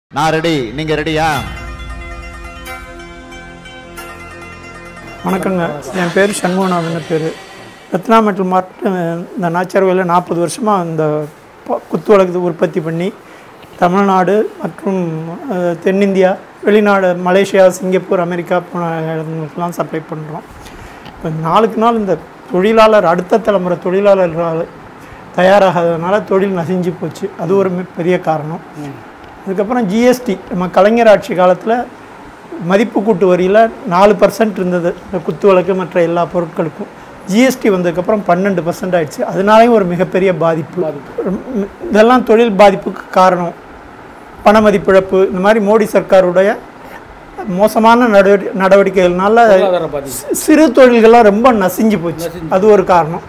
நான் ரெடி நீங்க ரெடியா வணக்கங்க என் பேர் சண்முகநாதன் பேர் ரத்னாமெட்டல் மார்ட் இந்த நாச்சர்வையில் நாற்பது வருஷமாக இந்த ப- குத்து விளக்கு உற்பத்தி பண்ணி தமிழ்நாடு மற்றும் அஹ், தென்னிந்தியா வெளிநாடு மலேசியா சிங்கப்பூர் அமெரிக்கா போன இடங்களுக்கெல்லாம் சப்ளை பண்ணுறோம் இப்போ நாளுக்கு நாள் இந்த தொழிலாளர் அடுத்த தலைமுறை தொழிலாளர்கள் தயாராகாததுனால தொழில் நசிஞ்சு போச்சு அது ஒரு மி- பெரிய காரணம் அதுக்கப்புறம் ஜிஎஸ்டி நம்ம கலைஞர் ஆட்சி காலத்தில் மதிப்பு கூட்டு வரியில் நாலு பர்சன்ட் இருந்தது இந்த குத்து விளக்கு மற்ற எல்லா பொருட்களுக்கும் ஜிஎஸ்டி வந்ததுக்கப்புறம் பன்னெண்டு பர்சன்ட் ஆயிடுச்சு அதனாலேயும் ஒரு மிகப்பெரிய பாதிப்பு உம், இதெல்லாம் தொழில் பாதிப்புக்கு காரணம் பண மதிப்பிழப்பு இந்த மாதிரி மோடி சர்க்காருடைய மோசமான நடவடி நடவடிக்கைகள்னால சி- சிறு தொழில்கள்லாம் ரொம்ப நசிஞ்சு போச்சு அது ஒரு காரணம்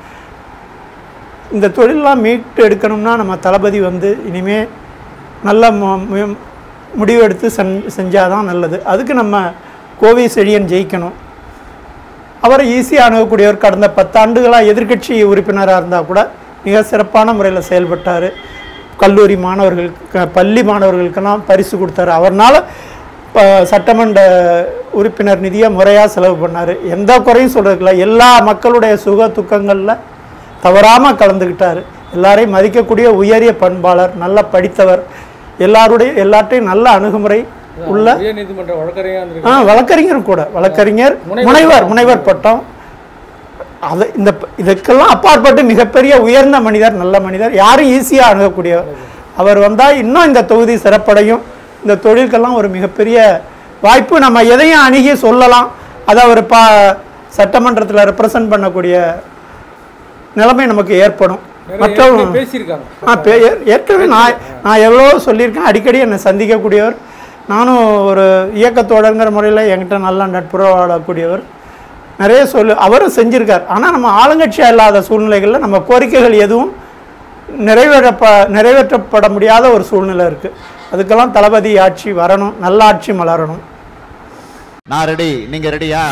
இந்த தொழிலெலாம் மீட்டு எடுக்கணும்னா நம்ம தளபதி வந்து இனிமே நல்ல மு- மு- முடிவு எடுத்து சென் செஞ்சால் தான் நல்லது அதுக்கு நம்ம கோவை செழியன் ஜெயிக்கணும் அவரை ஈஸியாக அணுகக்கூடியவர் கடந்த பத்தாண்டுகளாக எதிர்க்கட்சி உறுப்பினராக இருந்தால் கூட மிக சிறப்பான முறையில் செயல்பட்டார் கல்லூரி மாணவர்களுக்கு க- பள்ளி மாணவர்களுக்கெல்லாம் பரிசு கொடுத்தாரு அவர்னால இப்போ சட்டமன்ற உறுப்பினர் நிதியை முறையாக செலவு பண்ணார் எந்த குறையும் சொல்கிறதுக்குல எல்லா மக்களுடைய சுக துக்கங்களில் தவறாமல் கலந்துக்கிட்டார் எல்லாரையும் மதிக்கக்கூடிய உயரிய பண்பாளர் நல்ல படித்தவர் எல்லாருடைய எல்லார்ட்டையும் நல்ல அணுகுமுறை உள்ள உயர் நீதிமன்ற வழக்கறிஞர் இருந்திருக்கு ஆ வழக்கறிஞர் கூட வழக்கறிஞர் முனைவர் முனைவர் பட்டம் அது இந்த ப- இதுக்கெல்லாம் அப்பாற்பட்டு மிகப்பெரிய உயர்ந்த மனிதர் நல்ல மனிதர் யாரும் ஈஸியாக அணுகக்கூடியவர் அவர் வந்தால் இன்னும் இந்த தொகுதி சிறப்படையும் இந்த தொழிலுக்கெல்லாம் ஒரு மிகப்பெரிய வாய்ப்பு நம்ம எதையும் அணுகி சொல்லலாம் அதை அவர் பா சட்டமன்றத்தில் ரெப்ரசன்ட் பண்ணக்கூடிய நிலைமை நமக்கு ஏற்படும் நிறைய மற்ற ஏற்கனவே பேசியிருக்காங்க ஆ பே ஏ- ஏற்கனவே நான் நான் எவ்வளோ சொல்லியிருக்கேன் அடிக்கடி என்னை சந்திக்கக்கூடியவர் நானும் ஒரு இயக்கத்தோடங்கிற முறையில் என்கிட்ட நல்லா நட்புறவாடக்கூடியவர் நிறைய சொல்லு அவரும் செஞ்சிருக்கார் ஆனால் நம்ம ஆளுங்கட்சியாக இல்லாத சூழ்நிலைகளில் நம்ம கோரிக்கைகள் எதுவும் நிறைவேறப்ப நிறைவேற்றப்பட முடியாத ஒரு சூழ்நிலை இருக்குது அதுக்கெல்லாம் தளபதி ஆட்சி வரணும் நல்ல ஆட்சி மலரணும் நான் ரெடி நீங்க ரெடியா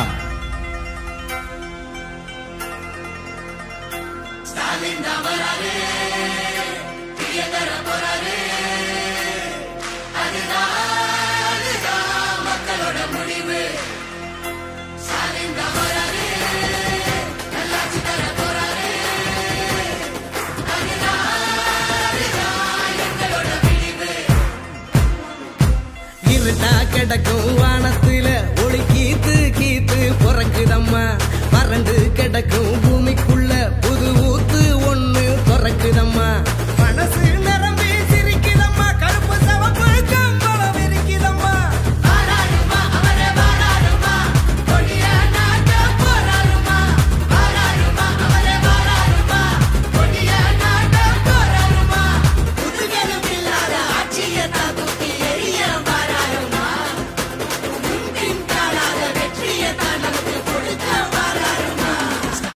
இருட்டா கிடக்கும் வானத்துல ஒளி கீத்து கீத்து பிறக்குதம்மா வறண்டு கிடக்கும் பூமிக்குள்ள புது ஊத்து ஒண்ணு பிறக்குதம்மா